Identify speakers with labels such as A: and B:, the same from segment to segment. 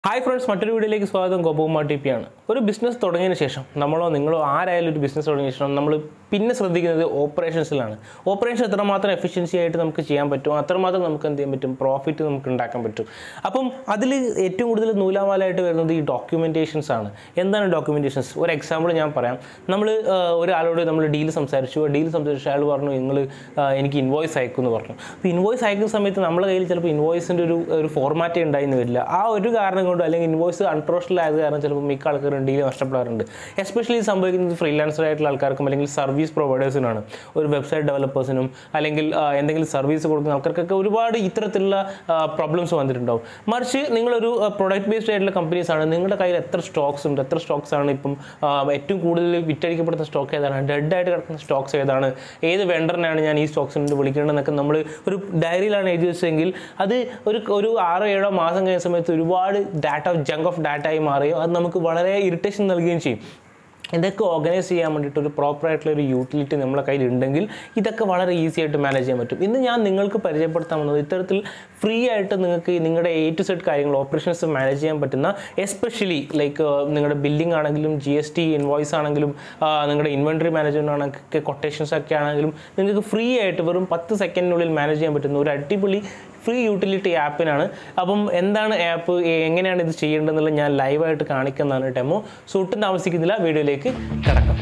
A: Hi friends മറ്റൊരു വീഡിയോയിലേക്ക് സ്വാഗതം ഗോപകുമാർ ടി പി ആണ് ഒരു ബിസിനസ് തുടങ്ങിയതിന് ശേഷം നമ്മളോ നിങ്ങളോ ആരായാലും ഒരു ബിസിനസ് തുടങ്ങിയ ശേഷം നമ്മൾ പിന്നെ ശ്രദ്ധിക്കുന്നത് ഓപ്പറേഷൻസിലാണ് ഓപ്പറേഷൻ എത്രമാത്രം എഫിഷ്യൻസി ആയിട്ട് നമുക്ക് ചെയ്യാൻ പറ്റും അത്രമാത്രം നമുക്ക് എന്ത് ചെയ്യാൻ പറ്റും പ്രോഫിറ്റ് നമുക്ക് ഉണ്ടാക്കാൻ പറ്റും അപ്പം അതിൽ ഏറ്റവും കൂടുതൽ നൂലാമാലായിട്ട് വരുന്നത് ഈ ഡോക്യുമെൻറ്റേഷൻസ് ആണ് എന്താണ് ഡോക്യുമെൻറ്റേഷൻസ് ഒരു എക്സാമ്പിൾ ഞാൻ പറയാം നമ്മൾ ഒരാളോട് നമ്മൾ ഡീൽ സംസാരിച്ചു ഡീൽ സംസാരിച്ചു അയാൾ പറഞ്ഞു നിങ്ങൾ എനിക്ക് ഇൻവോയ്സ് അയക്കും എന്ന് പറഞ്ഞു അപ്പോൾ ഇൻവോയ്സ് അയക്കുന്ന സമയത്ത് നമ്മുടെ കയ്യിൽ ചിലപ്പോൾ ഇൻവോയ്സിൻ്റെ ഒരു ഒരു ഫോർമാറ്റേ ഉണ്ടായിന്ന് വരില്ല ആ ഒരു കാരണം കൊണ്ട് അല്ലെങ്കിൽ ഇൻവോയ്സ് അൺപ്രൊഫഷണൽ ആയത് കാരണം ചിലപ്പോൾ മിക്ക ആൾക്കാരും ഡീൽ നഷ്ടപ്പെടാറുണ്ട് എസ്പെഷ്യലി സംഭവിക്കുന്നത് ഫ്രീലാൻസർ ആയിട്ടുള്ള ആൾക്കാർക്കും അല്ലെങ്കിൽ സർവീസ് പ്രൊവൈഡേഴ്സിനാണ് ഒരു വെബ്സൈറ്റ് ഡെവലപ്പേഴ്സിനും അല്ലെങ്കിൽ ആ, എന്തെങ്കിലും സർവീസ് കൊടുക്കുന്ന ആൾക്കാർക്കൊക്കെ ഒരുപാട് ഇത്തരത്തിലുള്ള പ്രോബ്ലംസ് വന്നിട്ടുണ്ടാവും മറിച്ച് നിങ്ങളൊരു പ്രൊഡക്റ്റ് ബേസ്ഡ് ആയിട്ടുള്ള കമ്പനീസ് ആണ് നിങ്ങളുടെ കയ്യിൽ എത്ര സ്റ്റോക്സ് ഉണ്ട് എത്ര സ്റ്റോക്സ് ആണ് ഇപ്പം ആ, ഏറ്റവും കൂടുതൽ വിറ്റഴിക്കപ്പെടുന്ന സ്റ്റോക്ക് ഏതാണ് ഡെഡ് ആയിട്ട് കിടക്കുന്ന സ്റ്റോക്സ് ഏതാണ് ഏത് വെണ്ടറിനാണ് ഞാൻ ഈ സ്റ്റോക്സിന് വിളിക്കേണ്ടതെന്നൊക്കെ നമ്മൾ ഒരു ഡയറിയിലാണ് എഴുതി വെച്ചതെങ്കിൽ അത് ഒരു ഒരു ആറോ ഏഴോ മാസം കഴിഞ്ഞ സമയത്ത് ഒരുപാട് ഡാറ്റ ജങ്ക് ഓഫ് ഡാറ്റ ആയി മാറുകയും അത് നമുക്ക് വളരെ ഇറിറ്റേഷൻ നൽകുകയും ചെയ്യും ഇതൊക്കെ ഓർഗനൈസ് ചെയ്യാൻ വേണ്ടിയിട്ട് ഒരു പ്രോപ്പർ ആയിട്ടുള്ള ഒരു യൂട്ടിലിറ്റി നമ്മളെ കയ്യിൽ ഉണ്ടെങ്കിൽ ഇതൊക്കെ വളരെ ഈസി ആയിട്ട് മാനേജ് ചെയ്യാൻ പറ്റും ഇന്ന് ഞാൻ നിങ്ങൾക്ക് പരിചയപ്പെടുത്താൻ വന്നത് ഇത്തരത്തിൽ ഫ്രീ ആയിട്ട് നിങ്ങൾക്ക് നിങ്ങളുടെ എ ടു സെറ്റ് കാര്യങ്ങൾ ഓപ്പറേഷൻസ് മാനേജ് ചെയ്യാൻ പറ്റുന്ന എസ്പെഷ്യലി ലൈക്ക് നിങ്ങളുടെ ബില്ലിംഗ് ആണെങ്കിലും ജി എസ് ടി ഇൻവോയ്സ് ആണെങ്കിലും ആ, നിങ്ങളുടെ ഇൻവെൻട്രി മാനേജ്മെൻറ്റ് ആണെങ്കിൽ കൊട്ടേഷൻസ് ഒക്കെ ആണെങ്കിലും നിങ്ങൾക്ക് ഫ്രീ ആയിട്ട് വെറും പത്ത് സെക്കൻഡിനുള്ളിൽ മാനേജ് ചെയ്യാൻ പറ്റുന്ന ഒരു അടിപൊളി ഫ്രീ യൂട്ടിലിറ്റി ആപ്പിനാണ് അപ്പം എന്താണ് ആപ്പ് എങ്ങനെയാണ് ഇത് ചെയ്യേണ്ടതെന്നുള്ളത് ഞാൻ ലൈവായിട്ട് കാണിക്കുന്നതാണ് ഡെമോ സോ ഒട്ടും താമസിക്കുന്നില്ല വീഡിയോയിലേക്ക് കിടക്കാം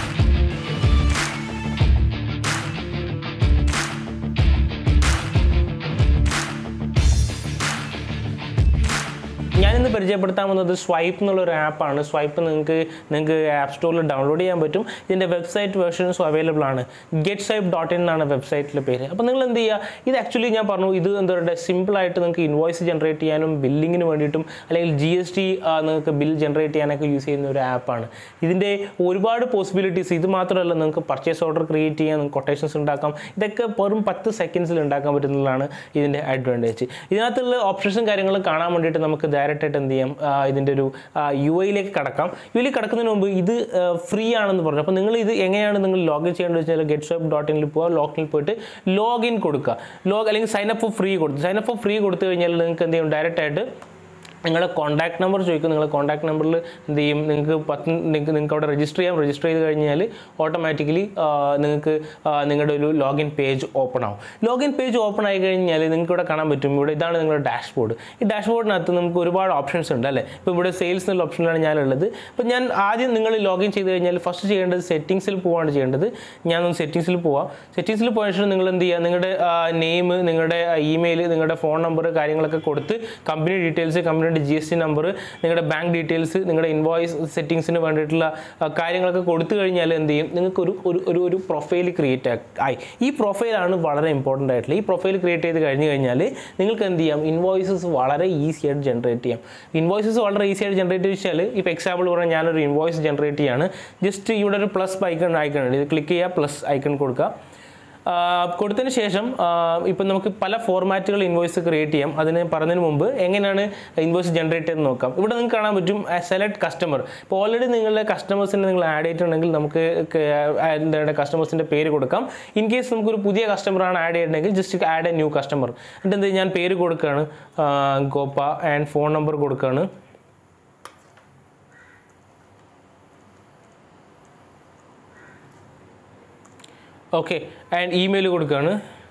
A: ഞാനിന്ന് പരിചയപ്പെടുത്താൻ വന്നത് സ്വൈപ്പ് എന്നുള്ളൊരു ആപ്പാണ് സ്വൈപ്പ് നിങ്ങൾക്ക് നിങ്ങൾക്ക് ആപ്പ് സ്റ്റോറിൽ ഡൗൺലോഡ് ചെയ്യാൻ പറ്റും ഇതിൻ്റെ വെബ്സൈറ്റ് വേർഷൻസും അവൈലബിൾ ആണ് ഗെറ്റ് സ്വൈപ്പ് ഡോട്ട് ഇൻ എന്നാണ് വെബ്സൈറ്റിലെ പേര് അപ്പോൾ നിങ്ങൾ എന്ത് ചെയ്യുക ഇത് ആക്ച്വലി ഞാൻ പറഞ്ഞു ഇത് എന്താ പറയുക സിമ്പിളായിട്ട് നിങ്ങൾക്ക് ഇൻവോയ്സ് ജനറേറ്റ് ചെയ്യാനും ബില്ലിങ്ങിന് വേണ്ടിയിട്ടും അല്ലെങ്കിൽ ജി എസ് ടി നിങ്ങൾക്ക് ബിൽ ജനറേറ്റ് ചെയ്യാനൊക്കെ യൂസ് ചെയ്യുന്ന ഒരു ആപ്പാണ് ഇതിൻ്റെ ഒരുപാട് പോസിബിലിറ്റീസ് ഇത് മാത്രമല്ല നിങ്ങൾക്ക് പർച്ചേസ് ഓർഡർ ക്രിയേറ്റ് ചെയ്യാം നിങ്ങൾക്ക് കൊട്ടേഷൻസ് ഉണ്ടാക്കാം ഇതൊക്കെ വെറും പത്ത് സെക്കൻഡ്സിൽ ഉണ്ടാക്കാൻ പറ്റുന്നതാണ് ഇതിൻ്റെ അഡ്വാൻറ്റേജ് ഇതിനകത്തുള്ള ഓപ്ഷൻസും കാര്യങ്ങളും കാണാൻ വേണ്ടിയിട്ട് നമുക്ക് ഡയറക്റ്റ് ആയിട്ട് എന്ത് ചെയ്യാം ആ, ഇതിൻ്റെ ഒരു യു ഐയിലേക്ക് കടക്കാം യു ഐയിൽ കടക്കുന്നതിന് മുമ്പ് ഇത് ഫ്രീ ആണെന്ന് പറഞ്ഞു അപ്പോൾ നിങ്ങൾ ഇത് എങ്ങനെയാണ് നിങ്ങൾ ലോഗിൻ ചെയ്യേണ്ടത് വെച്ചാൽ ഗെറ്റ് ഷോപ്പ് ഡോട്ട് ഇനിൽ പോവുക ലോഗിനിൽ പോയിട്ട് ലോഗിൻ കൊടുക്കുക ലോഗ് അല്ലെങ്കിൽ സൈൻ അപ്പ് ഫോർ ഫ്രീ കൊടുത്തു സൈൻ അപ്പ് ഫോർ ഫ്രീ കൊടുത്തു കഴിഞ്ഞാൽ നിങ്ങൾക്ക് എന്ത് ചെയ്യും ഡയറക്റ്റ് ആയിട്ട് നിങ്ങളുടെ കോൺടാക്ട് നമ്പർ ചോദിക്കും നിങ്ങളുടെ കോൺടാക്ട് നമ്പറിൽ എന്ത് ചെയ്യും നിങ്ങൾക്ക് പത്ത് നിങ്ങൾക്ക് നിങ്ങൾക്ക് അവിടെ രജിസ്റ്റർ ചെയ്യാം രജിസ്റ്റർ ചെയ്ത് കഴിഞ്ഞാൽ ഓട്ടോമാറ്റിക്കലി നിങ്ങൾക്ക് ആ, നിങ്ങളുടെ ഒരു ലോഗിൻ പേജ് ഓപ്പൺ ആവും ലോഗിൻ പേജ് ഓപ്പൺ ആയി കഴിഞ്ഞാൽ നിങ്ങൾക്ക് ഇവിടെ കാണാൻ പറ്റും ഇവിടെ ഇതാണ് നിങ്ങളുടെ ഡാഷ്ബോർഡ് ഈ ഡാഷ്ബോർഡിനകത്ത് നമുക്ക് ഒരുപാട് ഓപ്ഷൻസ് ഉണ്ട് അല്ലേ ഇപ്പോൾ ഇവിടെ സെയിൽസ് എന്നുള്ള ഓപ്ഷനിലാണ് ഞാനുള്ളത് അപ്പോൾ ഞാൻ ആദ്യം നിങ്ങൾ ലോഗിൻ ചെയ്ത് കഴിഞ്ഞാൽ ഫസ്റ്റ് ചെയ്യേണ്ടത് സെറ്റിങ്സിൽ പോവാണ് ചെയ്യേണ്ടത് ഞാനൊന്ന് സെറ്റിങ്സിൽ പോവാം സെറ്റിങ്സിൽ പോയ ശേഷം നിങ്ങൾ എന്ത് ചെയ്യുക നിങ്ങളുടെ നെയിം നിങ്ങളുടെ ഇമെയിൽ നിങ്ങളുടെ ഫോൺ നമ്പർ കാര്യങ്ങളൊക്കെ കൊടുത്ത് കമ്പനി ഡീറ്റെയിൽസ് കമ്പനിയുടെ ജി എസ് ടി നമ്പർ നിങ്ങളുടെ ബാങ്ക് ഡീറ്റെയിൽസ് നിങ്ങളുടെ ഇൻവോയ്സ് സെറ്റിങ്സിന് വേണ്ടിയിട്ടുള്ള ആ, കാര്യങ്ങളൊക്കെ കൊടുത്തു കഴിഞ്ഞാൽ എന്ത് ചെയ്യും നിങ്ങൾക്ക് ഒരു ഒരു ഒരു ഒരു പ്രൊഫൈൽ ക്രിയേറ്റ് ആയി ഈ പ്രൊഫൈലാണ് വളരെ ഇമ്പോർട്ടൻ്റ് ആയിട്ടുള്ള ഈ പ്രൊഫൈൽ ക്രിയേറ്റ് ചെയ്ത് കഴിഞ്ഞ് കഴിഞ്ഞാൽ നിങ്ങൾക്ക് എന്ത് ചെയ്യാം ഇൻവോയ്സസ് വളരെ ഈസി ആയിട്ട് ജനറേറ്റ് ചെയ്യാം ഇൻവോയ്സസ് വളരെ ഈസി ആയിട്ട് ജനറേറ്റ് വെച്ചാൽ ഇപ്പോൾ എക്സാമ്പിൾ പറഞ്ഞാൽ ഞാനൊരു ഇൻവോയ്സ് ജനറേറ്റ് ചെയ്യാണ് ജസ്റ്റ് ഇവിടെ ഒരു പ്ലസ് ഐക്കൺ ഐക്കൺ ഉണ്ട് ഇത് ക്ലിക്ക് ചെയ്യുക പ്ലസ് ഐക്കൺ കൊടുക്കുക ആഹ് കൊടുത്തതിന് ശേഷം ഇപ്പം നമുക്ക് പല ഫോർമാറ്റുകൾ ഇൻവോയ്സ് ക്രിയേറ്റ് ചെയ്യാം അതിന് പറഞ്ഞതിന് മുമ്പ് എങ്ങനെയാണ് ഇൻവോയ്സ് ജനറേറ്റ് ചെയ്ത് നോക്കാം ഇവിടെ നിങ്ങൾക്ക് കാണാൻ പറ്റും സെലക്ട് കസ്റ്റമർ ഇപ്പോൾ ഓൾറെഡി നിങ്ങളുടെ കസ്റ്റമേഴ്സിനെ നിങ്ങൾ ആഡ് ചെയ്തിട്ടുണ്ടെങ്കിൽ നമുക്ക് ക- ആ, എന്താണ് കസ്റ്റമേഴ്സിൻ്റെ പേര് കൊടുക്കാം ഇൻ കേസ് നമുക്കൊരു പുതിയ കസ്റ്റമറാണ് ആഡ് ചെയ്യണമെങ്കിൽ just add a new customer എന്നിട്ട് എന്ത് ചെയ്യും? ഞാൻ പേര് കൊടുക്കുകയാണ് ആഹ് ഗോപ ആൻഡ് ഫോൺ നമ്പർ കൊടുക്കുകയാണ് ഓക്കെ ആൻഡ് ഇമെയിൽ കൊടുക്കുകയാണ്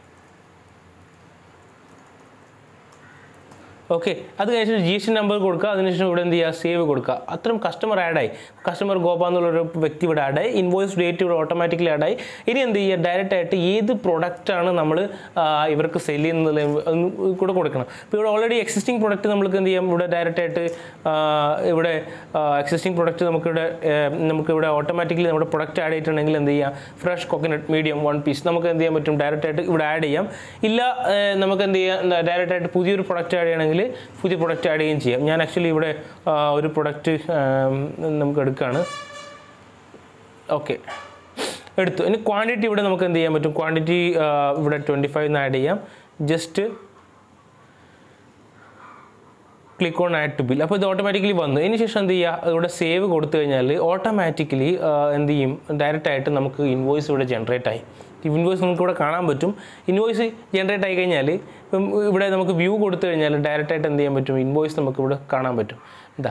A: ഓക്കെ അത് കഴിഞ്ഞിട്ട് ജി എസ് ടി നമ്പർ കൊടുക്കുക അതിനുശേഷം ഇവിടെ എന്ത് ചെയ്യുക സേവ് കൊടുക്കുക അത്രയും കസ്റ്റമർ ആഡായി കസ്റ്റമർ ഗോപ എന്നുള്ളൊരു വ്യക്തി ഇവിടെ ആഡായി ഇൻവോയ്സ് ഡേറ്റ് ഇവിടെ ഓട്ടോമാറ്റിക്കലി ആഡായി ഇനി എന്ത് ചെയ്യുക ഡയറക്റ്റ് ആയിട്ട് ഏത് പ്രൊഡക്റ്റാണ് നമ്മൾ ഇവർക്ക് സെല് ചെയ്യുന്നത് എന്ന് കൂടെ കൊടുക്കണം ഇപ്പോൾ ഇവിടെ ഓൾറെഡി എക്സിസ്റ്റിംഗ് പ്രൊഡക്റ്റ് നമുക്ക് എന്ത് ചെയ്യാം ഇവിടെ ഡയറക്റ്റ് ആയിട്ട് ആ, ഇവിടെ എക്സിസ്റ്റിംഗ് പ്രൊഡക്റ്റ് നമുക്കിവിടെ ഏർ, നമുക്കിവിടെ ഓട്ടോമാറ്റിക്കലി നമ്മുടെ പ്രൊഡക്റ്റ് ആഡ് ചെയ്തിട്ടുണ്ടെങ്കിൽ എന്ത് ചെയ്യാം fresh coconut medium one piece നമുക്ക് എന്ത് ചെയ്യാൻ പറ്റും ഡയറക്റ്റ് ആയിട്ട് ഇവിടെ ആഡ് ചെയ്യാം ഇല്ല ഏർ, നമുക്ക് എന്ത് ചെയ്യാം ഡയറക്റ്റ് ആയിട്ട് പുതിയൊരു പ്രൊഡക്റ്റ് ആഡ് ചെയ്യണമെങ്കിൽ പുതിയ പ്രൊഡക്റ്റ് ആഡ് ചെയ്യുകയും ചെയ്യാം ഞാൻ ആക്ച്വലി ഇവിടെ ആ, ഒരു പ്രൊഡക്റ്റ് നമുക്ക് എടുക്കുകയാണ് ഓക്കെ എടുത്തു ഇനി ക്വാണ്ടിറ്റി ഇവിടെ നമുക്ക് എന്ത് ചെയ്യാൻ പറ്റും ക്വാണ്ടിറ്റി ഇവിടെ ട്വൻറ്റി ഫൈവ് ആഡ് ചെയ്യാം just click on add to bill അപ്പോൾ ഇത് ഓട്ടോമാറ്റിക്കലി വന്നു ഇതിന് ശേഷം എന്ത് ചെയ്യുക ഇവിടെ സേവ് കൊടുത്തു കഴിഞ്ഞാൽ ഓട്ടോമാറ്റിക്കലി എന്ത് ചെയ്യും ഡയറക്റ്റ് ആയിട്ട് നമുക്ക് ഇൻവോയ്സ് ഇവിടെ ജനറേറ്റ് ആയി ഇൻവോയ്സ് നമുക്ക് ഇവിടെ കാണാൻ പറ്റും ഇൻവോയ്സ് ജനറേറ്റ് ആയി കഴിഞ്ഞാൽ ഇപ്പം ഇവിടെ നമുക്ക് വ്യൂ കൊടുത്തു കഴിഞ്ഞാൽ ഡയറക്റ്റായിട്ട് എന്ത് ചെയ്യാൻ പറ്റും ഇൻവോയ്സ് നമുക്ക് ഇവിടെ കാണാൻ പറ്റും എന്താ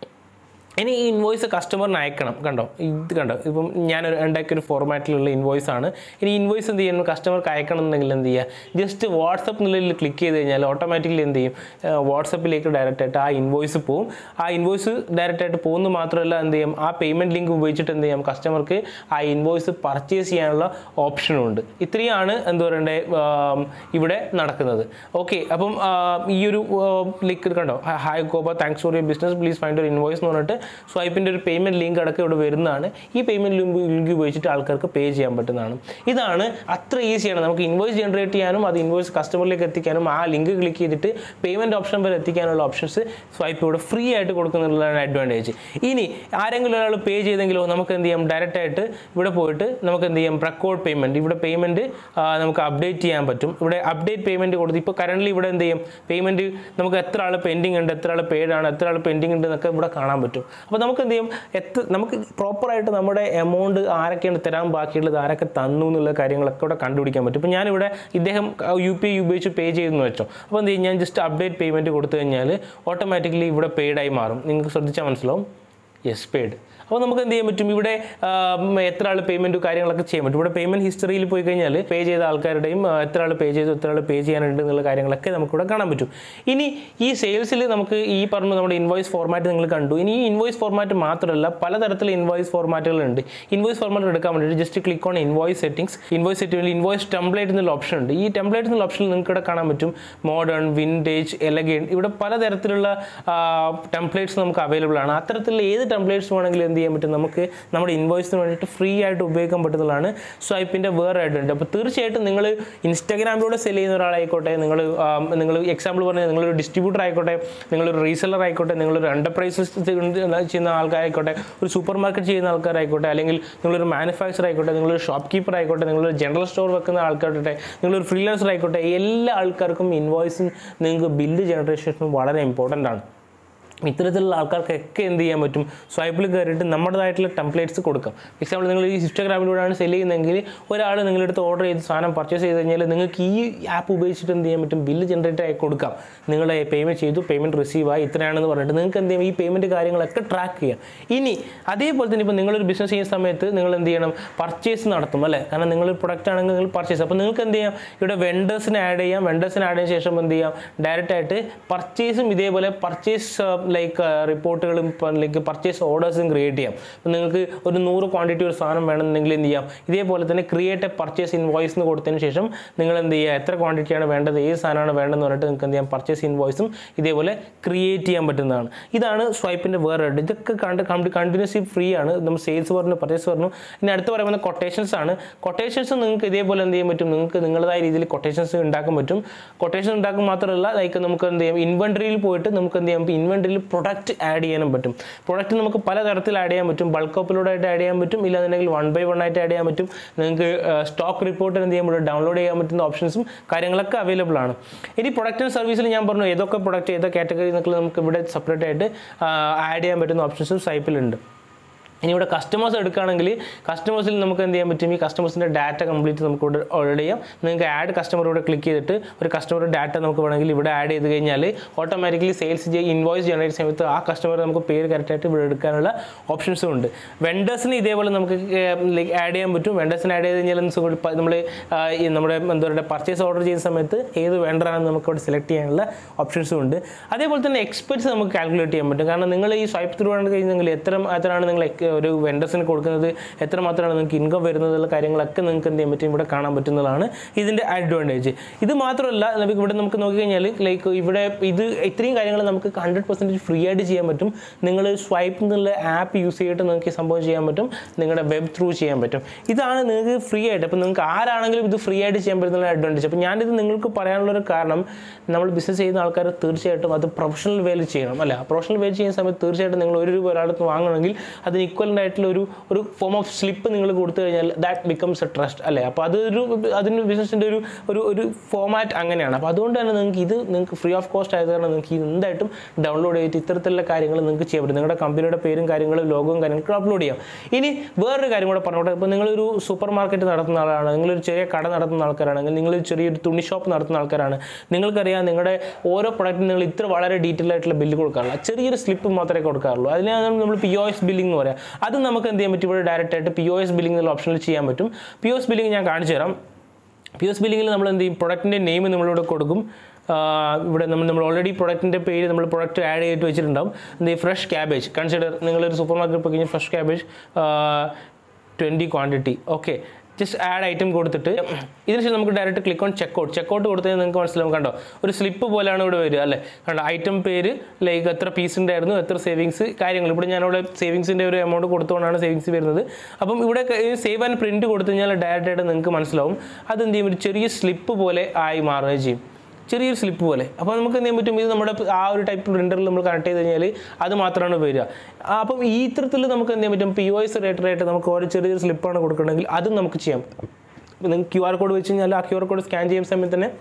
A: ഇനി ഈ ഇൻവോയ്സ് കസ്റ്റമറിന് അയക്കണം കണ്ടോ ഇത് കണ്ടോ ഇപ്പം ഞാൻ ഒരു- ഉണ്ടാക്കിയ ഒരു ഫോർമാറ്റിലുള്ള ഇൻവോയ്സ് ആണ് ഇനി ഇൻവോയ്സ് എന്ത് ചെയ്യണം കസ്റ്റമർക്ക് അയക്കണം എന്നുണ്ടെങ്കിൽ എന്ത് ചെയ്യുക ജസ്റ്റ് വാട്സപ്പ് എന്നുള്ളതിൽ ക്ലിക്ക് ചെയ്ത് കഴിഞ്ഞാൽ ഓട്ടോമാറ്റിക്കലി എന്ത് ചെയ്യും വാട്സപ്പിലേക്ക് ഡയറക്റ്റ് ആയിട്ട് ആ ഇൻവോയ്സ് പോവും ആ ഇൻവോയ്സ് ഡയറക്റ്റ് ആയിട്ട് പോകുന്നത് മാത്രമല്ല എന്ത് ചെയ്യും ആ പേയ്മെൻറ്റ് ലിങ്ക് ഉപയോഗിച്ചിട്ട് എന്ത് ചെയ്യാം കസ്റ്റമർക്ക് ആ ഇൻവോയ്സ് പർച്ചേസ് ചെയ്യാനുള്ള ഓപ്ഷനും ഉണ്ട് ഇത്രയാണ് എന്താ പറയണ്ടേ ആം, ഇവിടെ നടക്കുന്നത് ഓക്കെ അപ്പം ആ, ഈ ഒരു ലിങ്ക് കണ്ടോ hi Gopa thanks for your business please find ഒരു ഇൻവോയ്സ് എന്ന് പറഞ്ഞിട്ട് സ്വൈപ്പിൻ്റെ ഒരു പേയ്മെൻറ്റ് ലിങ്ക് അടക്കം ഇവിടെ വരുന്നതാണ് ഈ പേയ്മെൻറ്റ് ലിങ്ക് ലിങ്ക് ഉപയോഗിച്ചിട്ട് ആൾക്കാർക്ക് പേ ചെയ്യാൻ പറ്റുന്നതാണ് ഇതാണ് അത്ര ഈസിയാണ് നമുക്ക് ഇൻവോയ്സ് ജനറേറ്റ് ചെയ്യാനും അത് ഇൻവോയ്സ് കസ്റ്റമറിലേക്ക് എത്തിക്കാനും ആ ലിങ്ക് ക്ലിക്ക് ചെയ്തിട്ട് പേയ്മെൻറ്റ് ഓപ്ഷൻ വരെ എത്തിക്കാനുള്ള ഓപ്ഷൻസ് സ്വൈപ്പ് ഇവിടെ ഫ്രീ ആയിട്ട് കൊടുക്കുന്നുള്ളതാണ് അഡ്വാൻറ്റേജ് ഇനി ആരെങ്കിലും ഒരാൾ പേ ചെയ്തെങ്കിലോ നമുക്ക് എന്ത് ചെയ്യാം ഡയറക്റ്റ് ആയിട്ട് ഇവിടെ പോയിട്ട് നമുക്ക് എന്ത് ചെയ്യാം റെക്കോർഡ് പേയ്മെൻറ്റ് ഇവിടെ പേയ്മെൻറ്റ് നമുക്ക് അപ്ഡേറ്റ് ചെയ്യാൻ പറ്റും ഇവിടെ അപ്ഡേറ്റ് പേയ്മെൻറ്റ് കൊടുത്ത് ഇപ്പോൾ കറൻ്റ് ഇവിടെ എന്ത് ചെയ്യും പേയ്മെൻറ്റ് നമുക്ക് എത്ര ആൾ പെൻഡിങ് ഉണ്ട് എത്ര ആൾ പെയ്ഡ് ആണ് എത്ര ആൾ പെൻഡിങ് ഉണ്ട് എന്നൊക്കെ ഇവിടെ കാണാൻ പറ്റും അപ്പോൾ നമുക്ക് എന്ത് ചെയ്യും എത്ര നമുക്ക് പ്രോപ്പറായിട്ട് നമ്മുടെ എമൗണ്ട് ആരൊക്കെയാണ് തരാൻ ബാക്കിയുള്ളത് ആരൊക്കെ തന്നു എന്നുള്ള കാര്യങ്ങളൊക്കെ ഇവിടെ കണ്ടുപിടിക്കാൻ പറ്റും ഇപ്പോൾ ഞാനിവിടെ ഇദ്ദേഹം യു പി ഐ ഉപയോഗിച്ച് പേ ചെയ്തെന്ന് വെച്ചോ അപ്പോൾ എന്ത് ചെയ്യും ഞാൻ ജസ്റ്റ് അപ്ഡേറ്റ് പേയ്മെൻറ്റ് കൊടുത്തു കഴിഞ്ഞാൽ ഓട്ടോമാറ്റിക്കലി ഇവിടെ പെയ്ഡായി മാറും നിങ്ങൾക്ക് ശ്രദ്ധിച്ചാൽ മനസ്സിലാവും യെസ് പെയ്ഡ് അപ്പോൾ നമുക്ക് എന്ത് ചെയ്യാൻ പറ്റും ഇവിടെ ആം, എത്ര ആൾ പേയ്മെൻറ്റ് കാര്യങ്ങളൊക്കെ ചെയ്യാൻ പറ്റും ഇവിടെ പേയ്മെൻറ്റ് ഹിസ്റ്ററിയിൽ പോയി കഴിഞ്ഞാൽ പേ ചെയ്ത ആൾക്കാരുടെയും ആ, എത്ര ആൾ പേ ചെയ്തു എത്ര ആൾ പേ ചെയ്യാനുണ്ട് എന്നുള്ള കാര്യങ്ങളൊക്കെ നമുക്കിവിടെ കാണാൻ പറ്റും ഇനി ഈ സെയിൽസിൽ നമുക്ക് ഈ പറഞ്ഞ നമ്മുടെ ഇൻവോയ്സ് ഫോർമാറ്റ് നിങ്ങൾ കണ്ടു ഇനി ഈ ഇൻവോയ്സ് ഫോർമാറ്റ് മാത്രമല്ല പലതരത്തിലുള്ള ഇൻവോയ്സ് ഫോർമാറ്റുകളുണ്ട് ഇൻവോയ്സ് ഫോർമാറ്റ് എടുക്കാൻ വേണ്ടിയിട്ട് just click on invoice settings invoice സെറ്റിംഗിൽ ഇൻവോയ്സ് ടെംപ്ലേറ്റ് എന്നുള്ള ഓപ്ഷൻ ഉണ്ട് ഈ ടെംപ്ലേറ്റ് എന്നുള്ള ഓപ്ഷനിൽ നിങ്ങൾക്ക് ഇവിടെ കാണാൻ പറ്റും മോഡേൺ വിൻറ്റേജ് എലഗേൻ ഇവിടെ പലതരത്തിലുള്ള ടെംപ്ലേറ്റ്സ് നമുക്ക് അവൈലബിൾ ആണ് അത്തരത്തിലുള്ള ഏത് ടെംപ്ലേറ്റ്സ് വേണമെങ്കിലും എന്ത് ചെയ്യാൻ പറ്റും നമുക്ക് നമ്മുടെ ഇൻവോയ്സിന് വേണ്ടിയിട്ട് ഫ്രീ ആയിട്ട് ഉപയോഗിക്കാൻ പറ്റുന്നതാണ് സ്വൈപ്പിൻ്റെ വേറെ ആയിട്ടുണ്ട് അപ്പോൾ തീർച്ചയായിട്ടും നിങ്ങൾ ഇൻസ്റ്റാഗ്രാമിലൂടെ സെൽ ചെയ്യുന്ന ഒരാളായിക്കോട്ടെ നിങ്ങൾ നിങ്ങൾ എക്സാമ്പിൾ പറഞ്ഞാൽ നിങ്ങളൊരു ഡിസ്ട്രിബ്യൂട്ടർ ആയിക്കോട്ടെ നിങ്ങളൊരു റീസെല്ലർ ആയിക്കോട്ടെ നിങ്ങളൊരു എൻ്റർപ്രൈസസ് ചെയ്യുന്ന ആൾക്കാരായിക്കോട്ടെ ഒരു സൂപ്പർ മാർക്കറ്റ് ചെയ്യുന്ന ആൾക്കാരായിക്കോട്ടെ അല്ലെങ്കിൽ നിങ്ങളൊരു മാനുഫാക്ചർ ആയിക്കോട്ടെ നിങ്ങളൊരു ഷോപ്പ് കീപ്പർ ആയിക്കോട്ടെ നിങ്ങളൊരു ജനറൽ സ്റ്റോർ വെക്കുന്ന ആൾക്കാരുടെ നിങ്ങളൊരു ഫ്രീലാൻസർ ആയിക്കോട്ടെ എല്ലാ ആൾക്കാർക്കും ഇൻവോയ്സും നിങ്ങൾക്ക് ബില്ല് ജനറേഷനും വളരെ ഇമ്പോർട്ടൻ്റ് ആണ് ഇത്തരത്തിലുള്ള ആൾക്കാർക്കൊക്കെ എന്ത് ചെയ്യാൻ പറ്റും സ്വൈപ്പിൽ കയറിയിട്ട് നമ്മുടേതായിട്ടുള്ള ടെംപ്ലേറ്റ്സ് കൊടുക്കാം എക്സാമ്പിൾ നിങ്ങൾ ഈ ഇൻസ്റ്റാഗ്രാമിലൂടെയാണ് സെല് ചെയ്യുന്നതെങ്കിൽ ഒരാൾ നിങ്ങളുടെ അടുത്ത് ഓർഡർ ചെയ്ത് സാധനം പർച്ചേസ് ചെയ്ത് കഴിഞ്ഞാൽ നിങ്ങൾക്ക് ഈ ആപ്പ് ഉപയോഗിച്ചിട്ട് എന്ത് ചെയ്യാൻ പറ്റും ബില്ല് ജനറേറ്റ് ആയി കൊടുക്കാം നിങ്ങൾ പേയ്മെൻറ്റ് ചെയ്തു പേയ്മെൻറ്റ് റിസീവ് ആയി ഇത്രയാണെന്ന് പറഞ്ഞിട്ട് നിങ്ങൾക്ക് എന്ത് ചെയ്യും ഈ പേയ്മെൻറ്റ് കാര്യങ്ങളൊക്കെ ട്രാക്ക് ചെയ്യാം ഇനി അതേപോലെ തന്നെ ഇപ്പോൾ നിങ്ങളൊരു ബിസിനസ് ചെയ്യുന്ന സമയത്ത് നിങ്ങൾ എന്ത് ചെയ്യണം പർച്ചേസ് നടത്തും അല്ലേ കാരണം നിങ്ങളൊരു പ്രൊഡക്റ്റ് ആണെങ്കിൽ നിങ്ങൾ പർച്ചേസ് അപ്പോൾ നിങ്ങൾക്ക് എന്ത് ചെയ്യാം ഇവിടെ വെണ്ടേഴ്സിനെ ആഡ് ചെയ്യാം വെണ്ടേഴ്സിനെ ആഡ് ചെയ്ത ശേഷം എന്ത് ചെയ്യാം ഡയറക്റ്റ് ആയിട്ട് പർച്ചേസും ഇതേപോലെ പർച്ചേസ് ലൈക്ക് റിപ്പോർട്ടുകളും ലൈക്ക് പർച്ചേസ് ഓർഡേഴ്സും ക്രിയേറ്റ് ചെയ്യാം അപ്പോൾ നിങ്ങൾക്ക് ഒരു നൂറ് ക്വാണ്ടിറ്റി ഒരു സാധനം വേണമെന്നുണ്ടെങ്കിൽ എന്ത് ചെയ്യാം ഇതേപോലെ തന്നെ ക്രിയേറ്റ് എ പർച്ചേസ് ഇൻവോയ്സ് എന്ന് കൊടുത്തതിന് ശേഷം നിങ്ങൾ എന്ത് ചെയ്യുക എത്ര ക്വാണ്ടിറ്റിയാണ് വേണ്ടത് ഏത് സാധനമാണ് വേണ്ടതെന്ന് പറഞ്ഞിട്ട് നിങ്ങൾക്ക് എന്ത് ചെയ്യാം പർച്ചേസ് ഇൻവോയ്സും ഇതേപോലെ ക്രിയേറ്റ് ചെയ്യാൻ പറ്റുന്നതാണ് ഇതാണ് സ്വൈപ്പിൻ്റെ വേറെ ഒരു ഇതൊക്കെ കണ്ട് കണ്ടിന്യൂസ്ലി ഫ്രീ ആണ് നമ്മൾ സെയിൽസ് പറഞ്ഞു പർച്ചേസ് പറഞ്ഞു ഇനി അടുത്ത് പറയുന്നത് കൊട്ടേഷൻസ് ആണ് കൊട്ടേഷൻസ് നിങ്ങൾക്ക് ഇതേപോലെ എന്ത് ചെയ്യാൻ പറ്റും നിങ്ങൾക്ക് നിങ്ങളുടേതായ രീതിയിൽ കൊട്ടേഷൻസ് ഉണ്ടാക്കാൻ പറ്റും കൊട്ടേഷൻ ഉണ്ടാക്കാൻ മാത്രമല്ല ലൈക്ക് നമുക്ക് എന്ത് ചെയ്യാം ഇൻവെൻട്രിയിൽ പോയിട്ട് നമുക്ക് എന്ത് ചെയ്യാം ഇൻവെൻട്രിയിൽ പ്രൊഡക്റ്റ് ആഡ് ചെയ്യാനും പറ്റും പ്രൊഡക്റ്റ് നമുക്ക് പലതരത്തിൽ ആഡ് ചെയ്യാൻ പറ്റും ബൾക്ക് ഓപ്പിലൂടെ ആയിട്ട് ആഡ് ചെയ്യാൻ പറ്റും ഇല്ലാന്നുണ്ടെങ്കിൽ വൺ ബൈ വൺ ആയിട്ട് ആഡ് ചെയ്യാൻ പറ്റും നിങ്ങൾക്ക് സ്റ്റോക്ക് റിപ്പോർട്ട് എന്ത് ചെയ്യാൻ പറ്റും ഡൗൺലോഡ് ചെയ്യാൻ പറ്റുന്ന ഓപ്ഷൻസും കാര്യങ്ങളൊക്കെ അവൈലബിൾ ആണ് ഇനി പ്രൊഡക്റ്റ് ആൻഡ് സർവീസിൽ ഞാൻ പറഞ്ഞു ഏതൊക്കെ പ്രൊഡക്റ്റ് ഏതൊക്കെ കാറ്റഗറി എന്നൊക്കെ നമുക്ക് ഇവിടെ സെപ്പറേറ്റ് ആയിട്ട് ആഡ് ചെയ്യാൻ പറ്റുന്ന ഓപ്ഷൻസും സൈപ്പിലുണ്ട് ഇനി ഇവിടെ കസ്റ്റമേഴ്സ് എടുക്കുകയാണെങ്കിൽ കസ്റ്റമേഴ്സിൽ നമുക്ക് എന്ത് ചെയ്യാൻ പറ്റും ഈ കസ്റ്റമേഴ്സിൻ്റെ ഡാറ്റ കംപ്ലീറ്റ് നമുക്ക് ഇവിടെ ഓൾറെഡി ചെയ്യാം നിങ്ങൾക്ക് ആഡ് കസ്റ്റമർ ഇവിടെ ക്ലിക്ക് ചെയ്തിട്ട് ഒരു കസ്റ്റമർ ഡാറ്റ നമുക്ക് വേണമെങ്കിൽ ഇവിടെ ആഡ് ചെയ്ത് കഴിഞ്ഞാൽ ഓട്ടോമാറ്റിക്കലി സെയിൽസ് ഇൻവോയ്സ് ജനറേറ്റ് സമയത്ത് ആ കസ്റ്റമർ നമുക്ക് പേര് കറക്റ്റായിട്ട് ഇവിടെ എടുക്കാനുള്ള ഓപ്ഷൻസും ഉണ്ട് വെണ്ടേഴ്സിന് ഇതേപോലെ നമുക്ക് ലൈക്ക് ആഡ് ചെയ്യാൻ പറ്റും വെണ്ടേഴ്സിന് ആഡ് ചെയ്ത് കഴിഞ്ഞാൽ നമ്മൾ നമ്മുടെ എന്താ പറയുക പർച്ചേസ് ഓർഡർ ചെയ്യുന്ന സമയത്ത് ഏത് വെണ്ടറാണെന്ന് നമുക്ക് ഇവിടെ സെലക്ട് ചെയ്യാനുള്ള ഓപ്ഷൻസും ഉണ്ട് അതേപോലെ തന്നെ എക്സ്പെൻസ് നമുക്ക് കാൽക്കുലേറ്റ് ചെയ്യാൻ പറ്റും കാരണം നിങ്ങൾ ഈ സ്വൈപ്പ് ത്രൂ ആണ് കഴിഞ്ഞെങ്കിൽ എത്ര എത്രയാണ് നിങ്ങൾ ഒരു വെണ്ടേഴ്സിന് കൊടുക്കുന്നത് എത്രമാത്രമാണ് നിങ്ങൾക്ക് ഇൻകം വരുന്നത് എന്നുള്ള കാര്യങ്ങളൊക്കെ നിങ്ങൾക്ക് എന്ത് ചെയ്യാൻ പറ്റും ഇവിടെ കാണാൻ പറ്റുന്നതാണ് ഇതിൻ്റെ അഡ്വാൻറ്റേജ് ഇത് മാത്രമല്ല നമുക്ക് ഇവിടെ നമുക്ക് നോക്കിക്കഴിഞ്ഞാൽ ലൈക്ക് ഇവിടെ ഇത് ഇത്രയും കാര്യങ്ങൾ നമുക്ക് ഹൺഡ്രഡ് പെർസെൻറ്റേജ് ഫ്രീ ആയിട്ട് ചെയ്യാൻ പറ്റും നിങ്ങൾ സ്വൈപ്പ് എന്നുള്ള ആപ്പ് യൂസ് ചെയ്തിട്ട് നിങ്ങൾക്ക് ഈ സംഭവം ചെയ്യാൻ പറ്റും നിങ്ങളുടെ വെബ് ത്രൂ ചെയ്യാൻ പറ്റും ഇതാണ് നിങ്ങൾക്ക് ഫ്രീ ആയിട്ട് അപ്പോൾ നിങ്ങൾക്ക് ആരാണെങ്കിലും ഇത് ഫ്രീ ആയിട്ട് ചെയ്യാൻ പറ്റുന്ന അഡ്വാൻറ്റേജ് അപ്പോൾ ഞാനിത് നിങ്ങൾക്ക് പറയാനുള്ളൊരു കാരണം നമ്മൾ ബിസിനസ് ചെയ്യുന്ന ആൾക്കാർ തീർച്ചയായിട്ടും അത് പ്രൊഫഷണൽ വേയിൽ ചെയ്യണം അല്ല പ്രൊഫഷണൽ വേയിൽ ചെയ്യുന്ന സമയത്ത് തീർച്ചയായിട്ടും നിങ്ങൾ ഒരു രൂപ ഒരാളത്ത് വാങ്ങണമെങ്കിൽ അതിന് ഈക്വലൻ്റ് ആയിട്ടുള്ള ഒരു ഒരു ഫോം ഓഫ് സ്ലിപ്പ് നിങ്ങൾ കൊടുത്തു കഴിഞ്ഞാൽ ദാറ്റ് ബിക്കംസ് എ ട്രസ്റ്റ് അല്ലേ അപ്പോൾ അതൊരു അതിന് ബിസിനസിൻ്റെ ഒരു ഒരു ഒരു ഫോമാറ്റ് അങ്ങനെയാണ് അപ്പോൾ അതുകൊണ്ട് തന്നെ നിങ്ങൾക്ക് ഇത് നിങ്ങൾക്ക് ഫ്രീ ഓഫ് കോസ്റ്റ് ആയത് കാരണം നിങ്ങൾക്ക് ഇത് എന്തായിട്ടും ഡൗൺലോഡ് ചെയ്തിട്ട് ഇത്തരത്തിലുള്ള കാര്യങ്ങൾ നിങ്ങൾക്ക് ചെയ്യാൻ പറ്റും നിങ്ങളുടെ കമ്പനിയുടെ പേരും കാര്യങ്ങളും ലോഗവും കാര്യങ്ങളൊക്കെ അപ്ലോഡ് ചെയ്യാം ഇനി വേറൊരു കാര്യം കൂടെ പറഞ്ഞോട്ടെ ഇപ്പോൾ നിങ്ങളൊരു സൂപ്പർ മാർക്കറ്റ് നടത്തുന്ന ആളാണ് നിങ്ങളൊരു ചെറിയ കട നടത്തുന്ന ആൾക്കാരാണെങ്കിൽ നിങ്ങളൊരു ചെറിയൊരു തുണി ഷോപ്പ് നടത്തുന്ന ആൾക്കാരാണ് നിങ്ങൾക്കറിയാം നിങ്ങളുടെ ഓരോ പ്രൊഡക്റ്റിന് നിങ്ങൾ ഇത്ര വളരെ ഡീറ്റെയിൽ ആയിട്ടുള്ള ബില്ല് കൊടുക്കാറില്ല ചെറിയൊരു സ്ലിപ്പ് മാത്രമേ കൊടുക്കാറുള്ളൂ അതിനാണ് നമ്മൾ പി ഒ എസ് ബില്ലിംഗ് എന്ന് പറയാം അത് നമുക്ക് എന്ത് ചെയ്യാൻ പറ്റും ഇവിടെ ഡയറക്റ്റ് ആയിട്ട് പി ഒ എസ് ബില്ലിംഗ് എന്നുള്ള ഓപ്ഷനിൽ ചെയ്യാൻ പറ്റും പി ഒ എസ് ബില്ലിംഗ് ഞാൻ കാണിച്ചു തരാം പി എസ് ബില്ലിങ്ങിൽ നമ്മൾ എന്ത് ചെയ്യും പ്രൊഡക്റ്റിൻ്റെ നെയിം നമ്മളിവിടെ കൊടുക്കും ആ, ഇവിടെ നമ്മൾ നമ്മൾ ഓൾറെഡി പ്രൊഡക്റ്റിൻ്റെ പേര് നമ്മൾ പ്രൊഡക്റ്റ് ആഡ് ചെയ്തിട്ട് വെച്ചിട്ടുണ്ടാവും എന്ത് ചെയ്യും ഫ്രഷ് ക്യാബേജ് കൺസിഡർ നിങ്ങളൊരു സൂപ്പർ മാർക്കറ്റ് പോയി കഴിഞ്ഞാൽ fresh cabbage twenty quantity okay just add item കൊടുത്തിട്ട് ഇതിനുശേഷം നമുക്ക് direct click on checkout checkout കൊടുത്തു കഴിഞ്ഞാൽ നിങ്ങൾക്ക് മനസ്സിലാവും കണ്ടോ ഒരു സ്ലിപ്പ് പോലെയാണ് ഇവിടെ വരിക അല്ലേ കണ്ടോ ഐറ്റം പേര് ലൈക്ക് എത്ര പീസ് ഉണ്ടായിരുന്നു എത്ര സേവിങ്സ് കാര്യങ്ങൾ ഇവിടെ ഞാനിവിടെ സേവിങ്സിൻ്റെ ഒരു എമൗണ്ട് കൊടുത്തുകൊണ്ടാണ് സേവിങ്സ് വരുന്നത് അപ്പം ഇവിടെ സേവ് ആൻഡ് പ്രിൻറ്റ് കൊടുത്തു കഴിഞ്ഞാൽ ഡയറക്റ്റ് ആയിട്ട് നിങ്ങൾക്ക് മനസ്സിലാവും അതെന്ത് ചെയ്യും ഒരു ചെറിയ സ്ലിപ്പ് പോലെ ആയി മാറുകയും ചെയ്യും ചെറിയൊരു സ്ലിപ്പ് പോലെ അപ്പോൾ നമുക്ക് എന്ത് ചെയ്യാൻ പറ്റും ഇത് നമ്മുടെ ആ ഒരു ടൈപ്പ് പ്രിൻ്ററിൽ നമ്മൾ കണക്ട് ചെയ്ത് കഴിഞ്ഞാൽ അത് മാത്രമാണ് വരിക ആ, അപ്പം ഈ ഇത്തരത്തിൽ നമുക്ക് എന്ത് ചെയ്യാൻ പറ്റും പി ഒ എസ് റേറ്ററായിട്ട് നമുക്ക് ഓരോ ചെറിയൊരു സ്ലിപ്പാണ് കൊടുക്കണമെങ്കിൽ അതും നമുക്ക് ചെയ്യാം നിങ്ങൾക്ക് ക്യു ആർ കോഡ് വെച്ച് കഴിഞ്ഞാൽ ആ ക്യു ആർ കോഡ് സ്കാൻ ചെയ്യുന്ന സമയത്ത് തന്നെ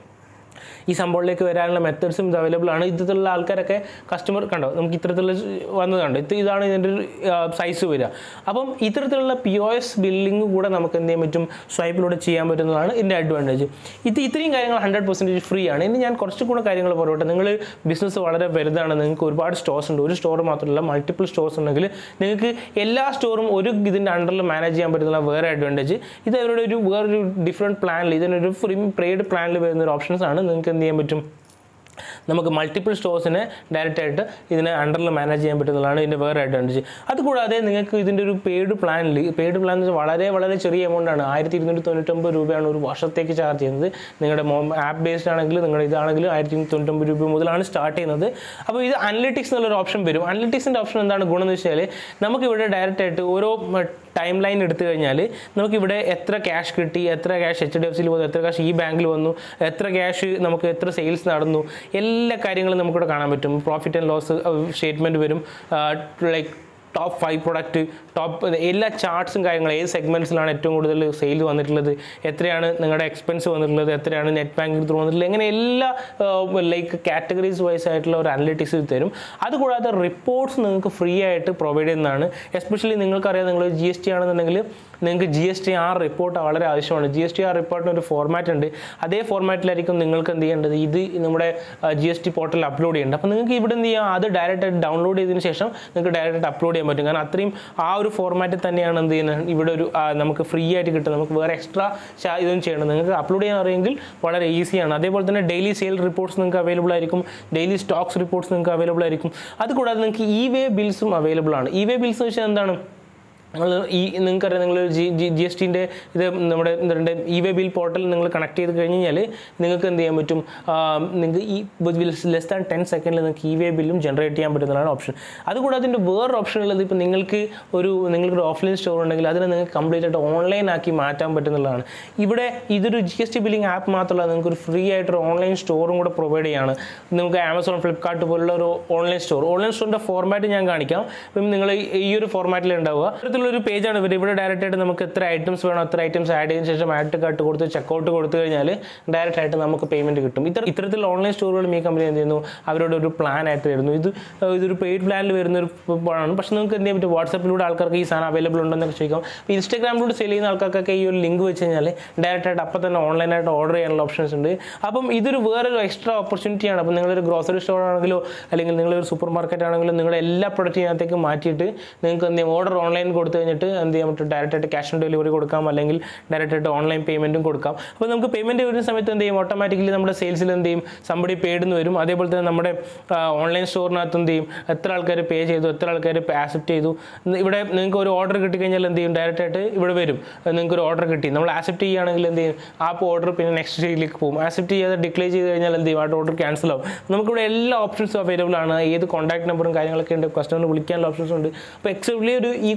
A: ഈ സംഭവത്തിലേക്ക് വരാനുള്ള മെത്തേഡ്സും ഇത് അവൈലബിൾ ആണ് ഇത്തരത്തിലുള്ള ആൾക്കാരൊക്കെ കസ്റ്റമർ കണ്ടോ നമുക്ക് ഇത്തരത്തിലുള്ള വന്നതുണ്ട് ഇത് ഇതാണ് ഇതിൻ്റെ ഒരു സൈസ് വരിക അപ്പം ഇത്തരത്തിലുള്ള പി ഒ എസ് ബില്ലിംഗ് കൂടെ നമുക്ക് എന്ത് ചെയ്യാൻ പറ്റും സ്വൈപ്പിലൂടെ ചെയ്യാൻ പറ്റുന്നതാണ് ഇതിൻ്റെ അഡ്വാൻറ്റേജ് ഇത് ഇത്രയും കാര്യങ്ങൾ ഹൺഡ്രഡ് പെർസെൻറ്റേജ് ഫ്രീ ആണ് ഇനി ഞാൻ കുറച്ചും കൂടെ കാര്യങ്ങൾ പറയട്ടെ നിങ്ങൾ ബിസിനസ് വളരെ വലുതാണ് നിങ്ങൾക്ക് ഒരുപാട് സ്റ്റോർസ് ഉണ്ട് ഒരു സ്റ്റോർ മാത്രമല്ല മൾട്ടിപ്പിൾ സ്റ്റോർസ് ഉണ്ടെങ്കിൽ നിങ്ങൾക്ക് എല്ലാ സ്റ്റോറും ഒരു ഇതിൻ്റെ അണ്ടറിൽ മാനേജ് ചെയ്യാൻ പറ്റുന്ന വേറെ അഡ്വാൻറ്റേജ് ഇത് അവരുടെ ഒരു വേറൊരു ഡിഫറെൻറ്റ് പ്ലാനിൽ ഇതിനൊരു ഫ്രീ പെയ്ഡ് പ്ലാനിൽ വരുന്ന ഒരു ഓപ്ഷൻസ് ആണ് നിങ്ങൾക്ക് എന്ത് ചെയ്യാൻ പറ്റും നമുക്ക് മൾട്ടിപ്പിൾ സ്റ്റോഴ്സിനെ ഡയറക്റ്റ് ആയിട്ട് ഇതിനെ അണ്ടറിൽ മാനേജ് ചെയ്യാൻ പറ്റുന്നതാണ് ഇതിൻ്റെ വേറെ അഡ്വാൻറ്റേജ് അതുകൂടാതെ നിങ്ങൾക്ക് ഇതിൻ്റെ ഒരു പെയ്ഡ് പ്ലാനിൽ പെയ്ഡ് പ്ലാൻ എന്ന് വെച്ചാൽ വളരെ വളരെ ചെറിയ എമൗണ്ട് ആണ് ആയിരത്തി ഇരുന്നൂറ്റി തൊണ്ണൂറ്റൊമ്പത് രൂപയാണ് ഒരു വർഷത്തേക്ക് ചാർജ് ചെയ്യുന്നത് നിങ്ങളുടെ ആപ്പ് ബേസ്ഡ് ആണെങ്കിൽ നിങ്ങളുടെ ഇതാണെങ്കിൽ ആയിരത്തി ഇരുന്നൂറ്റി തൊണ്ണൂറ്റൊമ്പത് രൂപ മുതലാണ് സ്റ്റാർട്ട് ചെയ്യുന്നത് അപ്പോൾ ഇത് അനലിറ്റിക്സ് എന്നുള്ളൊരു ഓപ്ഷൻ വരും അനലിറ്റിക്സിൻ്റെ ഓപ്ഷൻ എന്താണ് ഗുണം എന്ന് വെച്ചാൽ നമുക്കിവിടെ ഡയറക്റ്റ് ആയിട്ട് ഓരോ ടൈം ലൈൻ എടുത്തു കഴിഞ്ഞാൽ നമുക്കിവിടെ എത്ര ക്യാഷ് കിട്ടി എത്ര ക്യാഷ് എച്ച് ഡി എഫ് സിയിൽ വന്നു എത്ര ക്യാഷ് ഈ ബാങ്കിൽ വന്നു എത്ര ക്യാഷ് നമുക്ക് എത്ര സെയിൽസ് നടന്നു എല്ലാ കാര്യങ്ങളും നമുക്കിവിടെ കാണാൻ പറ്റും പ്രോഫിറ്റ് ആൻഡ് ലോസ് സ്റ്റേറ്റ്മെൻറ്റ് വരും like top five product top എല്ലാ ചാർട്ട്സും കാര്യങ്ങളും ഏത് സെഗ്മെൻറ്റ്സിലാണ് ഏറ്റവും കൂടുതൽ സെയിൽ വന്നിട്ടുള്ളത് എത്രയാണ് നിങ്ങളുടെ എക്സ്പെൻസ് വന്നിട്ടുള്ളത് എത്രയാണ് നെറ്റ് ബാങ്കിങ് ത്രൂ വന്നിട്ടുള്ളത് അങ്ങനെ എല്ലാ ലൈക്ക് കാറ്റഗറീസ് വൈസ് ആയിട്ടുള്ള ഒരു അനലിറ്റിക്സ് തരും അതുകൂടാതെ റിപ്പോർട്ട്സ് നിങ്ങൾക്ക് ഫ്രീ ആയിട്ട് പ്രൊവൈഡ് ചെയ്യുന്നതാണ് എസ്പെഷ്യലി നിങ്ങൾക്കറിയാം നിങ്ങൾ ജി എസ് ടി ആണെന്നുണ്ടെങ്കിൽ നിങ്ങൾക്ക് G S T R report വളരെ ആവശ്യമാണ് ജി എസ് ടി ആർ റിപ്പോർട്ടിന് ഒരു ഫോർമാറ്റ് ഉണ്ട് അതേ ഫോർമാറ്റിലായിരിക്കും നിങ്ങൾക്ക് എന്ത് ചെയ്യേണ്ടത് ഇത് നമ്മുടെ ജി എസ് ടി പോർട്ടലിൽ അപ്ലോഡ് ചെയ്യേണ്ടത് അപ്പോൾ നിങ്ങൾക്ക് ഇവിടെ എന്ത് ചെയ്യാം അത് ഡയറക്റ്റ് ആയിട്ട് ഡൗൺലോഡ് ചെയ്തതിന് ശേഷം നിങ്ങൾക്ക് ഡയറക്റ്റ് ആയിട്ട് അപ്ലോഡ് ചെയ്യാൻ പറ്റും കാരണം അത്രയും ആ ഒരു ഫോർമാറ്റിൽ തന്നെയാണ് എന്ത് ചെയ്യുന്നത് ഇവിടെ ഒരു ആ, നമുക്ക് ഫ്രീ ആയിട്ട് കിട്ടും നമുക്ക് വേറെ എക്സ്ട്രാ ഇതൊന്നും ചെയ്യണം നിങ്ങൾക്ക് അപ്ലോഡ് ചെയ്യാൻ അറിയെങ്കിൽ വളരെ ഈസിയാണ് അതേപോലെ തന്നെ ഡെയിലി സെയിൽ റിപ്പോർട്ട്സ് നിങ്ങൾക്ക് അവൈലബിൾ ആയിരിക്കും ഡെയിലി സ്റ്റോക്സ് റിപ്പോർട്ട്സ് നിങ്ങൾക്ക് അവൈലബിൾ ആയിരിക്കും അതുകൂടാതെ നിങ്ങൾക്ക് ഇ വേ ബിൽസും അവൈലബിൾ ആണ് ഇ വേ ബിൽസ് എന്ന് വെച്ചാൽ എന്താണ് നിങ്ങൾ ഈ നിങ്ങൾക്കറിയാം നിങ്ങൾ ജി ജി ജി എസ് ടിൻ്റെ ഇത് നമ്മുടെ എന്തുണ്ട് ഇ വേ ബിൽ പോർട്ടൽ നിങ്ങൾ കണക്ട് ചെയ്ത് കഴിഞ്ഞ് കഴിഞ്ഞാൽ നിങ്ങൾക്ക് എന്ത് ചെയ്യാൻ പറ്റും ആ, നിങ്ങൾക്ക് ഈ ലെസ് ദാൻ ടെൻ സെക്കൻഡിൽ നിങ്ങൾക്ക് ഇ വേ ബില്ലും ജനറേറ്റ് ചെയ്യാൻ പറ്റുന്നതാണ് ഓപ്ഷൻ അതുകൂടാതെ അതിൻ്റെ വേറൊരു ഓപ്ഷൻ ഉള്ളത് ഇപ്പോൾ നിങ്ങൾക്ക് ഒരു നിങ്ങൾക്കൊരു ഓഫ്ലൈൻ സ്റ്റോർ ഉണ്ടെങ്കിൽ അതിനെ നിങ്ങൾക്ക് കംപ്ലീറ്റ് ആയിട്ട് ഓൺലൈൻ ആക്കി മാറ്റാൻ പറ്റുന്നതാണ് ഇവിടെ ഇതൊരു G S T billing app മാത്രമല്ല നിങ്ങൾക്ക് ഒരു ഫ്രീ ആയിട്ടൊരു ഓൺലൈൻ സ്റ്റോറും കൂടെ പ്രൊവൈഡ് ചെയ്യാണ് നിങ്ങൾക്ക് ആമസോൺ ഫ്ലിപ്കാർട്ട് പോലുള്ള ഒരു ഓൺലൈൻ സ്റ്റോർ ഓൺലൈൻ സ്റ്റോറിൻ്റെ ഫോർമാറ്റ് ഞാൻ കാണിക്കാം ഇപ്പം നിങ്ങൾ ഈ ഒരു ഫോർമാറ്റിൽ ഉണ്ടാവുക ഇത്തരത്തിലുള്ള ഒരു പേജാണ് ഇവർ ഇവിടെ ഡയറക്റ്റ് ആയിട്ട് നമുക്ക് എത്ര ഐറ്റംസ് വേണം അത്ര ഐറ്റംസ് ആഡ് ചെയ്തതിന് ശേഷം ആഡ് കാർട്ട് കൊടുത്ത് ചെക്കൗട്ട് കൊടുത്തു കഴിഞ്ഞാൽ ഡയറക്റ്റ് ആയിട്ട് നമുക്ക് പേയ്മെന്റ് കിട്ടും ഇത്തര ഇത്തരത്തിലുള്ള ഓൺലൈൻ സ്റ്റോറുകളും ഈ കമ്പനി എന്ത് ചെയ്യുന്നു അവരുടെ ഒരു പ്ലാൻ ആയിട്ട് വരുന്നു ഇത് ഏഹ്, ഇതൊരു പെയ്ഡ് പ്ലാനിൽ വരുന്ന ഒരു ആണ് പക്ഷെ നിങ്ങൾക്ക് എന്ത് ചെയ്യാൻ പറ്റും വാട്സപ്പിലൂടെ ആൾക്കാർക്ക് ഈ സാധനം അവൈലബിൾ ഉണ്ടെന്നൊക്കെ ചോദിക്കാം അപ്പോൾ ഇൻസ്റ്റാഗ്രാമിലൂടെ സെയിൽ ചെയ്യുന്ന ആൾക്കാർക്കൊക്കെ ഈ ഒരു ലിങ്ക് വെച്ച് കഴിഞ്ഞാൽ ഡയറക്റ്റ് ആയിട്ട് അപ്പം തന്നെ ഓൺലൈനായിട്ട് ഓർഡർ ചെയ്യാനുള്ള ഓപ്ഷൻസ് ഉണ്ട് അപ്പം ഇതൊരു വേറൊരു എക്സ്ട്രാ ഓപ്പർച്യൂണിറ്റിയാണ് അപ്പം നിങ്ങളൊരു ഗ്രോസറി സ്റ്റോർ ആണെങ്കിലോ അല്ലെങ്കിൽ നിങ്ങളൊരു സൂപ്പർ മാർക്കറ്റ് ആണെങ്കിലും നിങ്ങളുടെ എല്ലാ പ്രൊഡക്റ്റും ഇതിനകത്തേക്ക് മാറ്റിയിട്ട് നിങ്ങൾക്ക് എന്ത് ചെയ്യും ഓർഡർ ഓൺലൈൻ കൊടുത്തു കഴിഞ്ഞിട്ട് എന്ത് ചെയ്യാൻ പറ്റും ഡയറക്റ്റ് ആയിട്ട് ക്യാഷ് ഓൺ ഡെലിവറി കൊടുക്കാം അല്ലെങ്കിൽ ഡയറക്റ്റ് ആയിട്ട് ഓൺലൈൻ പേയ്മെൻറ്റും കൊടുക്കാം അപ്പോൾ നമുക്ക് പേയ്മെൻറ്റ് വരുന്ന സമയത്ത് എന്ത് ചെയ്യും ഓട്ടോമാറ്റിക്കലി നമ്മുടെ സെയിൽസിൽ എന്ത് ചെയ്യും സമ്പടി പെയ്ഡ് എന്ന് വരും അതേപോലെ തന്നെ നമ്മുടെ ഓൺലൈൻ സ്റ്റോറിനകത്ത് എന്ത് ചെയ്യും എത്ര ആൾക്കാർ പേ ചെയ്തു എത്ര ആൾക്കാർ ആക്സെപ്റ്റ് ചെയ്തു ഇന്ന് ഇവിടെ നിങ്ങൾക്ക് ഒരു ഓർഡർ കിട്ടിക്കഴിഞ്ഞാൽ എന്ത് ചെയ്യും ഡയറക്റ്റ് ആയിട്ട് ഇവിടെ വരും നിങ്ങൾക്ക് ഒരു ഓർഡർ കിട്ടി നമ്മൾ ആക്സെപ്റ്റ് ചെയ്യുകയാണെങ്കിൽ എന്ത് ചെയ്യും ആ ഓർഡർ പിന്നെ നെക്സ്റ്റ് സ്റ്റേജിലേക്ക് പോകും ആക്സെപ്റ്റ് ചെയ്യാതെ ഡിക്ലെയർ ചെയ്ത് കഴിഞ്ഞാൽ എന്ത് ചെയ്യും ആ ഓർഡർ ക്യാൻസൽ ആവും നമുക്കിവിടെ എല്ലാ ഓപ്ഷൻസും അവൈലബിൾ ആണ് ഏത് കോൺടാക്ട് നമ്പറും കാര്യങ്ങളൊക്കെ ഉണ്ട് കസ്റ്റമറിന് വിളിക്കാനുള്ള ഓപ്ഷൻസ് ഉണ്ട് അപ്പോൾ എക്സെപ്റ്റ്ലി ഒരു ഇ കോമേഴ്സ്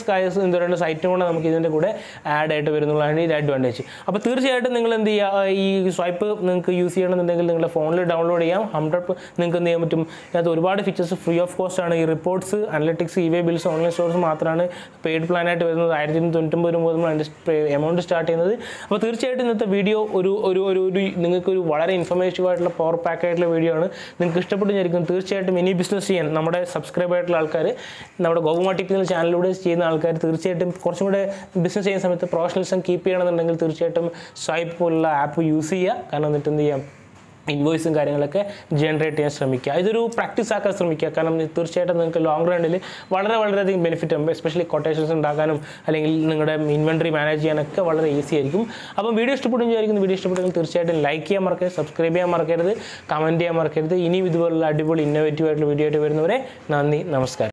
A: കാര്യം എന്താ പറയുക സൈറ്റും കൂടെ നമുക്ക് ഇതിൻ്റെ കൂടെ ആഡ് ആയിട്ട് വരുന്നുള്ളതാണ് ഇതിൻ്റെ അഡ്വാൻറ്റേജ് അപ്പോൾ തീർച്ചയായിട്ടും നിങ്ങൾ എന്ത് ചെയ്യുക ഈ സ്വൈപ്പ് നിങ്ങൾക്ക് യൂസ് ചെയ്യണമെന്നുണ്ടെങ്കിൽ നിങ്ങളുടെ ഫോണിൽ ഡൗൺലോഡ് ചെയ്യാം ഹൺഡ്രഡ് നിങ്ങൾക്ക് എന്ത് ചെയ്യാൻ പറ്റും ഇതിനകത്ത് ഒരുപാട് ഫീച്ചേഴ്സ് ഫ്രീ ഓഫ് കോസ്റ്റ് ആണ് ഈ reports analytics e way bills online stores മാത്രമാണ് പെയ്ഡ് പ്ലാനായിട്ട് വരുന്നത് ആയിരത്തി തൊണ്ണൂറ്റൊമ്പത് രൂപ മുതൽ അതിൻ്റെ എമൗണ്ട് സ്റ്റാർട്ട് ചെയ്യുന്നത് അപ്പോൾ തീർച്ചയായിട്ടും ഇന്നത്തെ വീഡിയോ ഒരു ഒരു ഒരു ഒരു നിങ്ങൾക്ക് ഒരു വളരെ ഇൻഫർമേറ്റീവ് ആയിട്ടുള്ള പവർ പാക്ക് ആയിട്ടുള്ള വീഡിയോ ആണ് നിങ്ങൾക്ക് ഇഷ്ടപ്പെട്ടിരിക്കും തീർച്ചയായിട്ടും ഇനി ബിസിനസ് ചെയ്യാൻ നമ്മുടെ സബ്സ്ക്രൈബ് ആയിട്ടുള്ള ആൾക്കാർ നമ്മുടെ ഗോകുമാട്ടിക് എന്ന ചാനലിലൂടെ ചെയ്യുന്ന ആൾക്കാർ തീർച്ചയായിട്ടും കുറച്ചും കൂടെ ബിസിനസ് ചെയ്യുന്ന സമയത്ത് പ്രൊഫഷണലിസം കീപ്പ് ചെയ്യണമെന്നുണ്ടെങ്കിൽ തീർച്ചയായിട്ടും സ്വൈപ്പ് പോലുള്ള ആപ്പ് യൂസ് ചെയ്യുക കാരണം എന്നിട്ട് എന്ത് ചെയ്യാം ഇൻവോയ്സും കാര്യങ്ങളൊക്കെ ജനറേറ്റ് ചെയ്യാൻ ശ്രമിക്കുക ഇതൊരു പ്രാക്ടീസ് ആക്കാൻ ശ്രമിക്കുക കാരണം ഇത് തീർച്ചയായിട്ടും നിങ്ങൾക്ക് ലോങ് റണ്ണിൽ വളരെ വളരെയധികം ബെനിഫിറ്റ് ആകും എസ്പെഷ്യലി കൊട്ടേഷൻസ് ഉണ്ടാക്കാനും അല്ലെങ്കിൽ നിങ്ങളുടെ ഇൻവെൻട്രി മാനേജ് ചെയ്യാനൊക്കെ വളരെ ഈസി ആയിരിക്കും അപ്പം വീഡിയോ ഇഷ്ടപ്പെടും വിചാരിക്കുന്നു വീഡിയോ ഇഷ്ടപ്പെട്ടെങ്കിൽ തീർച്ചയായിട്ടും ലൈക്ക് ചെയ്യാൻ മറക്കരുത് സബ്സ്ക്രൈബ് ചെയ്യാൻ മറക്കരുത് കമൻറ്റ് ചെയ്യാൻ മറക്കരുത് ഇനിയും ഇതുപോലുള്ള അടിപൊളി ഇന്നോവേറ്റീവ് ആയിട്ടുള്ള വീഡിയോ ആയിട്ട് വരുന്നവരെ നന്ദി നമസ്കാരം